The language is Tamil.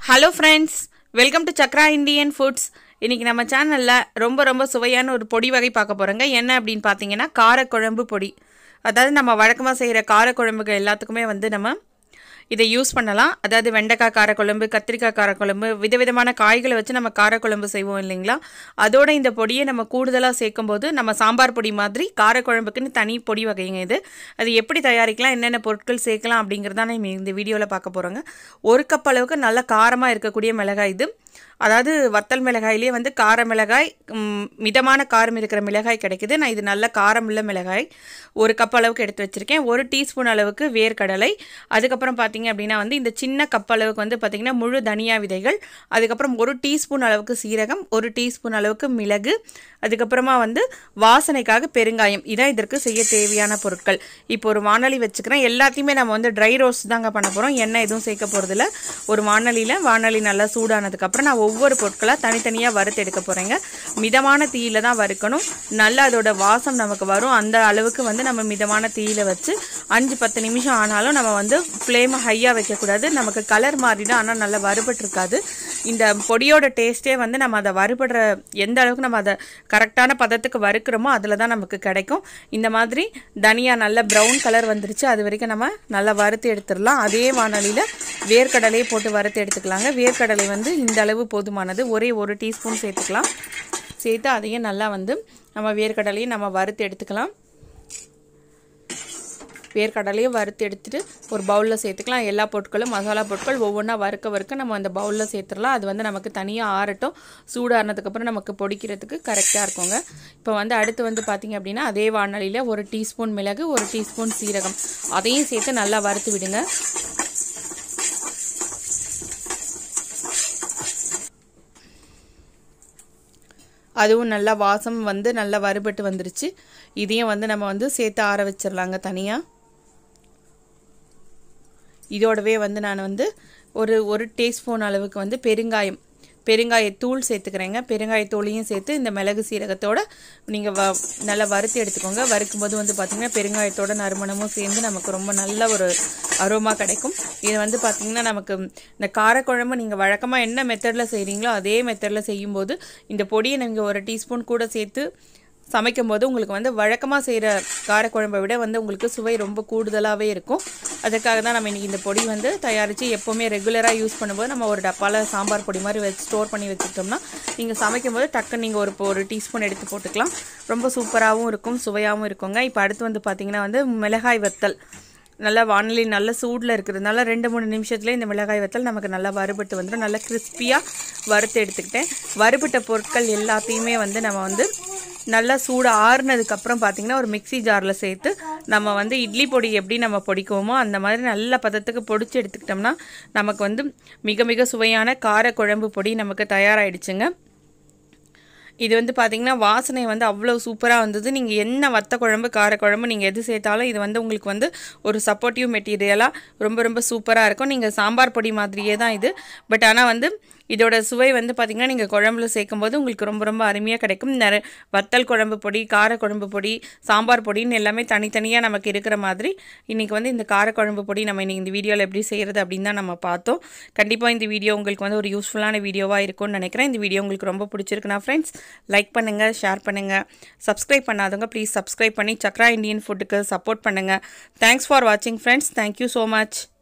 hello friends welcome to Chakra Indian foods இன்றைக்கி நம்ம சேனலில் ரொம்ப ரொம்ப சுவையான ஒரு பொடி வகை பார்க்க போகிறோங்க என்ன அப்படின்னு பார்த்தீங்கன்னா காரக்குழம்பு பொடி அதாவது நம்ம வழக்கமாக செய்கிற காரக்குழம்புகள் எல்லாத்துக்குமே வந்து நம்ம இதை யூஸ் பண்ணலாம் அதாவது வெண்டைக்காய் காரக்குழம்பு கத்திரிக்காய் காரக்குழம்பு விதவிதமான காய்களை வச்சு நம்ம காரக்குழம்பு செய்வோம் இல்லைங்களா அதோட இந்த பொடியை நம்ம கூடுதலாக சேர்க்கும்போது நம்ம சாம்பார் பொடி மாதிரி காரக்குழம்புக்குன்னு தனி பொடி வகைங்க இது அது எப்படி தயாரிக்கலாம் என்னென்ன பொருட்கள் சேர்க்கலாம் அப்படிங்கிறத நம்ம இந்த வீடியோவில் பார்க்க போகிறோங்க ஒரு கப் அளவுக்கு நல்ல காரமாக இருக்கக்கூடிய மிளகாய் இது அதாவது வத்தல் மிளகாயிலேயே வந்து கார மிளகாய் ம், மிதமான காரம் இருக்கிற மிளகாய் கிடைக்குது நான் இது நல்ல காரம் உள்ள மிளகாய் ஒரு கப் அளவுக்கு எடுத்து வச்சுருக்கேன் ஒரு டீஸ்பூன் அளவுக்கு வேர்க்கடலை அதுக்கப்புறம் பார்த்தீங்க அப்படின்னா வந்து இந்த சின்ன கப் அளவுக்கு வந்து பார்த்திங்கன்னா முழு தனியா விதைகள் அதுக்கப்புறம் ஒரு டீஸ்பூன் அளவுக்கு சீரகம் ஒரு டீஸ்பூன் அளவுக்கு மிளகு அதுக்கப்புறமா வந்து வாசனைக்காக பெருங்காயம் இதான் இதற்கு செய்ய தேவையான பொருட்கள் இப்போ ஒரு வானொலி வச்சுக்கிறேன் எல்லாத்தையுமே நம்ம வந்து ட்ரை ரோஸ்ட் தாங்க பண்ண போகிறோம் எண்ணெய் எதுவும் சேர்க்க போகிறதில்ல ஒரு வானொலியில் வானொலி நல்லா சூடானதுக்கப்புறம் நான் ஒவ்வொரு பொருட்களாக தனித்தனியாக வறுத்து எடுக்க போகிறேங்க மிதமான தீயில தான் வறுக்கணும் நல்லா அதோட வாசம் நமக்கு வரும் அந்த அளவுக்கு வந்து நம்ம மிதமான தீயில வச்சு அஞ்சு பத்து நிமிஷம் ஆனாலும் நம்ம வந்து ஃப்ளேமை ஹையாக வைக்கக்கூடாது நமக்கு கலர் மாறிடும் ஆனால் நல்லா வறுபட்டிருக்காது இந்த பொடியோட டேஸ்ட்டே வந்து நம்ம அதை வறுபடுற எந்த அளவுக்கு நம்ம அதை கரெக்டான பதத்துக்கு வறுக்கிறோமோ அதில் தான் நமக்கு கிடைக்கும் இந்த மாதிரி தனியா நல்ல ப்ரௌன் கலர் வந்துருச்சு அது வரைக்கும் நம்ம நல்லா வறுத்து எடுத்துடலாம் அதே வானொலியில் வேர்க்கடலையே போட்டு வறுத்து எடுத்துக்கலாங்க வேர்க்கடலை வந்து இந்த அளவு போதுமானது ஒரே ஒரு டீஸ்பூன் சேர்த்துக்கலாம் சேர்த்து அதையும் நல்லா வந்து நம்ம வேர்க்கடலையும் நம்ம வறுத்து எடுத்துக்கலாம் வேர்க்கடலையும் வறுத்து எடுத்துட்டு ஒரு பவுலில் சேர்த்துக்கலாம் எல்லா பொருட்களும் மசாலா பொருட்கள் ஒவ்வொன்றா வறுக்க வறுக்க நம்ம அந்த பவுலில் சேர்த்துடலாம் அது வந்து நமக்கு தனியாக ஆறட்டும் சூடாறினதுக்கப்புறம் நமக்கு பொடிக்கிறதுக்கு கரெக்டாக இருக்குங்க இப்போ வந்து அடுத்து வந்து பார்த்திங்க அப்படின்னா அதே வானொலியில் ஒரு டீஸ்பூன் மிளகு ஒரு டீஸ்பூன் சீரகம் அதையும் சேர்த்து நல்லா வறுத்து விடுங்க அதுவும் நல்லா வாசம் வந்து நல்லா வறுபட்டு வந்துருச்சு இதையும் வந்து நம்ம வந்து சேர்த்து ஆற வச்சிடலாங்க தனியாக இதோடவே வந்து நான் வந்து ஒரு ஒரு டீஸ்பூன் அளவுக்கு வந்து பெருங்காயம் பெருங்காயத்தூள் சேர்த்துக்கிறேங்க பெருங்காயத்தூளையும் சேர்த்து இந்த மிளகு சீரகத்தோட நீங்கள் வ நல்லா வறுத்து எடுத்துக்கோங்க வறுக்கும்போது வந்து பார்த்திங்கன்னா பெருங்காயத்தோட நறுமணமும் சேர்ந்து நமக்கு ரொம்ப நல்ல ஒரு அரோமா கிடைக்கும் இது வந்து பார்த்திங்கன்னா நமக்கு இந்த காரக்குழம்பு நீங்கள் வழக்கமாக என்ன மெத்தடில் செய்கிறீங்களோ அதே மெத்தடில் செய்யும்போது இந்த பொடியை நீங்கள் ஒரு டீஸ்பூன் கூட சேர்த்து சமைக்கும் போது உங்களுக்கு வந்து வழக்கமாக செய்கிற காரக்குழம்பை விட வந்து உங்களுக்கு சுவை ரொம்ப கூடுதலாகவே இருக்கும் அதுக்காக தான் நம்ம இன்றைக்கி இந்த பொடி வந்து தயாரித்து எப்போவுமே ரெகுலராக யூஸ் பண்ணும்போது நம்ம ஒரு டப்பாவில் சாம்பார் பொடி மாதிரி வச்சு ஸ்டோர் பண்ணி வச்சுக்கிட்டோம்னா நீங்கள் சமைக்கும் போது டக்குன்னு நீங்கள் ஒரு ஒரு டீஸ்பூன் எடுத்து போட்டுக்கலாம் ரொம்ப சூப்பராகவும் இருக்கும் சுவையாகவும் இருக்குங்க இப்போ அடுத்து வந்து பார்த்திங்கன்னா வந்து மிளகாய் வத்தல் நல்லா வானிலை நல்ல சூடில் இருக்கிறதுனால ரெண்டு மூணு நிமிஷத்துல இந்த மிளகாய் வத்தல் நமக்கு நல்லா வறுபட்டு வந்துடும் நல்லா கிறிஸ்பியாக வறுத்து எடுத்துக்கிட்டேன் வறுபட்ட பொருட்கள் எல்லாத்தையுமே வந்து நம்ம வந்து நல்லா சூடு ஆறுனதுக்கப்புறம் பார்த்தீங்கன்னா ஒரு மிக்ஸி ஜாரில் சேர்த்து நம்ம வந்து இட்லி பொடி எப்படி நம்ம பொடிக்குவோமோ அந்த மாதிரி நல்ல பதத்துக்கு பொடிச்சு எடுத்துக்கிட்டோம்னா நமக்கு வந்து மிக மிக சுவையான கார குழம்பு பொடி நமக்கு தயாராகிடுச்சுங்க இது வந்து பார்த்தீங்கன்னா வாசனை வந்து அவ்வளோ சூப்பராக வந்தது நீங்கள் என்ன வத்த குழம்பு காரக்குழம்பு நீங்கள் எது சேர்த்தாலும் இது வந்து உங்களுக்கு வந்து ஒரு சப்போர்ட்டிவ் மெட்டீரியலாக ரொம்ப ரொம்ப சூப்பராக இருக்கும் நீங்கள் சாம்பார் பொடி மாதிரியே தான் இது பட் ஆனால் வந்து இதோட சுவை வந்து பார்த்திங்கன்னா நீங்கள் குழம்புல சேர்க்கும்போது உங்களுக்கு ரொம்ப ரொம்ப அருமையாக கிடைக்கும் நிற வத்தல் குழம்பு பொடி கார குழம்பு பொடி சாம்பார் பொடின்னு எல்லாமே தனித்தனியாக நமக்கு இருக்கிற மாதிரி இன்றைக்கி வந்து இந்த காரக்குழம்பு பொடி நம்ம இன்றைக்கி இந்த வீடியோவில் எப்படி செய்கிறது அப்படின்னு தான் நம்ம பார்த்தோம் கண்டிப்பாக இந்த வீடியோ உங்களுக்கு வந்து ஒரு யூஸ்ஃபுல்லான வீடியோவாக இருக்கும்னு நினைக்கிறேன் இந்த வீடியோ உங்களுக்கு ரொம்ப பிடிச்சிருக்குன்னா ஃப்ரெண்ட்ஸ் லைக் பண்ணுங்கள் ஷேர் பண்ணுங்கள் சப்ஸ்கிரைப் பண்ணாதவங்க ப்ளீஸ் சப்ஸ்கிரைப் பண்ணி சக்ரா இந்தியன் ஃபுட்டுக்கு சப்போர்ட் பண்ணுங்கள் தேங்க்ஸ் ஃபார் வாட்சிங் ஃப்ரெண்ட்ஸ் தேங்க்யூ ஸோ மச்